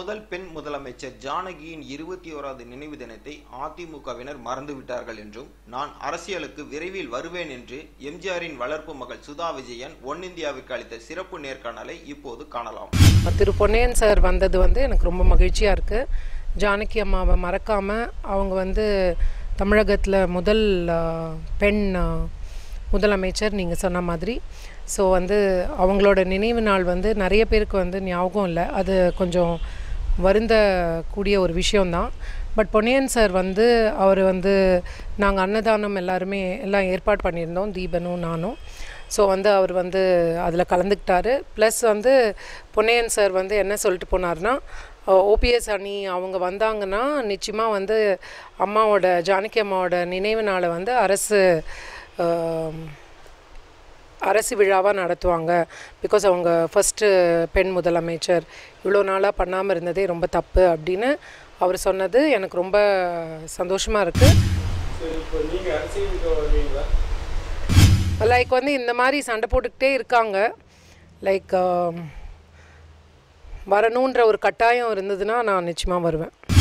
முதல் பெண் முதலமைச்சர் ஜானகியின் இருபத்தி ஓராவது நினைவு தினத்தை அதிமுகவினர் மறந்துவிட்டார்கள் என்றும் நான் அரசியலுக்கு விரைவில் வருவேன் என்று எம்ஜிஆரின் வளர்ப்பு மகள் சுதா விஜயன் ஒன் இந்தியாவுக்கு அளித்த சிறப்பு நேர்காணலை இப்போது காணலாம் திரு பொன்னையன் சார் வந்தது வந்து எனக்கு ரொம்ப மகிழ்ச்சியாக இருக்குது ஜானகி அம்மாவை மறக்காமல் அவங்க வந்து தமிழகத்தில் முதல் ஆ, பெண் ஆ, முதலமைச்சர் நீங்கள் சொன்ன மாதிரி ஸோ வந்து அவங்களோட நினைவு நாள் வந்து நிறைய பேருக்கு வந்து ஞாபகம் இல்லை அது கொஞ்சம் வருந்த கூடிய ஒரு விஷயம்தான் பட் பொன்னியன் சார் வந்து அவர் வந்து நாங்கள் அன்னதானம் எல்லாருமே எல்லாம் ஏற்பாடு பண்ணியிருந்தோம் தீபனும் நானும் ஸோ வந்து அவர் வந்து அதில் கலந்துக்கிட்டாரு ப்ளஸ் வந்து பொன்னையன் சார் வந்து என்ன சொல்லிட்டு போனார்னா ஓபிஎஸ் அணி அவங்க வந்தாங்கன்னா நிச்சயமாக வந்து அம்மாவோட ஜானகி அம்மாவோட நினைவு நாளை வந்து அரசு ஆம், அரசு விழாவாக நடத்துவாங்க பிகாஸ் அவங்க ஃபஸ்ட்டு பெண் முதலமைச்சர் இவ்வளோ நாளாக பண்ணாமல் இருந்ததே ரொம்ப தப்பு அப்படின்னு அவர் சொன்னது எனக்கு ரொம்ப சந்தோஷமாக இருக்குது சரி இப்போ நீங்கள் அரசியலுக்கு வருவீங்களா லைக் வந்து இந்த மாதிரி சண்டை போட்டுக்கிட்டே இருக்காங்க லைக் வரணுன்ற ஒரு கட்டாயம் இருந்ததுன்னா நான் நிச்சயமாக வருவேன்